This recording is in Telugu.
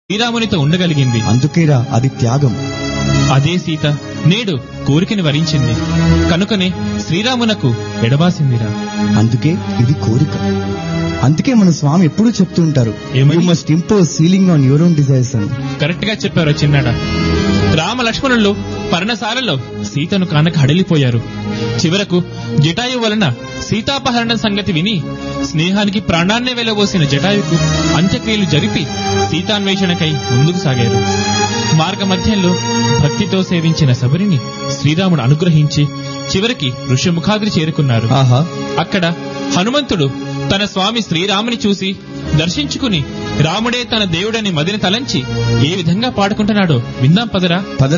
శ్రీరామునితో ఉండగలిగింది అందుకేరా అది త్యాగం అదే సీత నేడు కోరికని వరించింది కనుకనే శ్రీరామునకు ఎడబాసిందిరా అందుకే ఇది కోరిక అందుకే మన స్వామి ఎప్పుడూ చెప్తూ ఉంటారు ఏమని? You must impose ceiling on your own desires అని కరెక్ట్ గా చెప్పారు చిన్నాడ రామ లక్ష్మణులు పర్ణశాలలో సీతను కానక హడలిపోయారు చివరకు జటాయు వలన సీతాపహరణం సంగతి విని స్నేహానికి ప్రాణాన్నే వెలబోసిన జటాయుకు అంత్యక్రియలు జరిపి సీతాన్వేషణకై ముందుకు సాగారు మార్గ మధ్యంలో భక్తితో సేవించిన శబరిని శ్రీరాముడు అనుగ్రహించి చివరికి ఋష్యముఖాద్రి చేరుకున్నారు ఆహా అక్కడ హనుమంతుడు తన స్వామి శ్రీరాముని చూసి దర్శించుకుని రాముడే తన దేవుడని మదిని తలంచి ఏ విధంగా పాడుకుంటున్నాడో విందాం పదరా పద